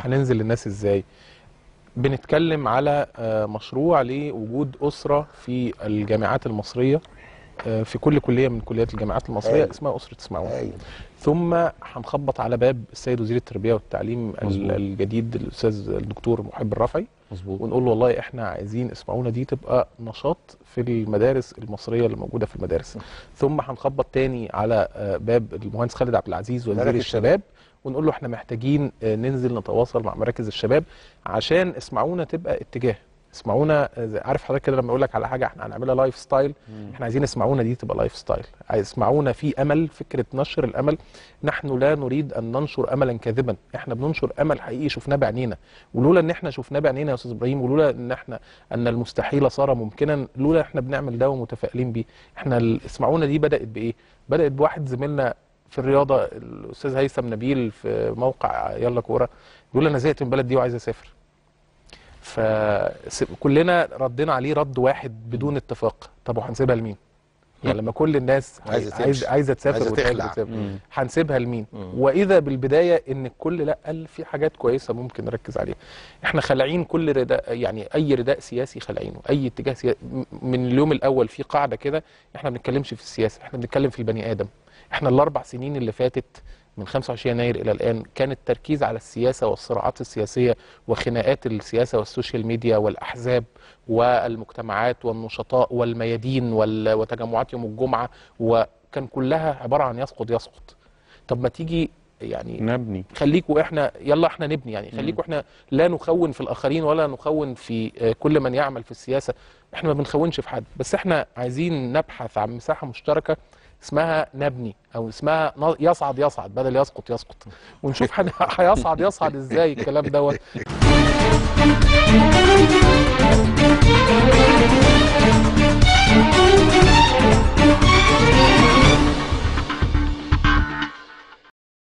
هننزل للناس ازاي بنتكلم على آه، مشروع لوجود اسره في الجامعات المصريه آه، في كل كليه من كليات الجامعات المصريه أيوة. اسمها اسره اسمعون ايوه ثم هنخبط على باب السيد وزير التربيه والتعليم ال- مظبوط. الجديد الاستاذ الدكتور محب الرفعي مظبوط ونقول له والله احنا عايزين اسمعونا دي تبقى نشاط في المدارس المصريه اللي موجوده في المدارس ثم هنخبط تاني على آه، باب المهندس خالد عبد العزيز وزير مراكز الشباب ونقول له احنا محتاجين آه، ننزل نتواصل مع مراكز الشباب عشان اسمعونا تبقى اتجاه اسمعونا آه، زي- عارف حضرتك كده لما اقول لك على حاجه احنا هنعملها لايف ستايل احنا عايزين اسمعونا دي تبقى لايف ستايل عايز اسمعونا في امل فكره نشر الامل نحن لا نريد ان ننشر املا كاذبا احنا بننشر امل حقيقي شفناه بعينينا ولولا ان احنا شفناه بعينينا يا استاذ ابراهيم ولولا ان احنا ان المستحيل صار ممكنا لولا احنا بنعمل ده ومتفائلين بيه احنا ال- اسمعونا دي بدات بايه بدات بواحد زميلنا في الرياضه الاستاذ هيثم نبيل في موقع يلا كوره بيقول انا زهقت من البلد دي وعايز اسافر فكلنا ردينا عليه رد واحد بدون اتفاق طب وهنسيبها لمين يعني لما كل الناس عايزة عايز تمشي. عايزه تسافر عايزة وتحب تخلع. تسافر مم. هنسيبها لمين مم. واذا بالبدايه ان الكل لا قال في حاجات كويسه ممكن نركز عليها احنا خالعين كل رداء يعني اي رداء سياسي خالعينه اي اتجاه سياسي من اليوم الاول في قاعده كده احنا ما بنتكلمش في السياسه احنا بنتكلم في البني ادم احنا الاربع سنين اللي فاتت من 25 يناير الى الان كان التركيز على السياسه والصراعات السياسيه وخناقات السياسه والسوشيال ميديا والاحزاب والمجتمعات والنشطاء والميادين وال- وتجمعات يوم الجمعه وكان كلها عباره عن يسقط يسقط طب ما تيجي يعني نبني خليكوا احنا يلا احنا نبني يعني خليكوا احنا لا نخون في الاخرين ولا نخون في آه، كل من يعمل في السياسه احنا ما بنخونش في حد بس احنا عايزين نبحث عن مساحه مشتركه اسمها نبني او اسمها ن- يصعد يصعد بدل يسقط يسقط ونشوف هن- هيصعد يصعد ازاي الكلام دوت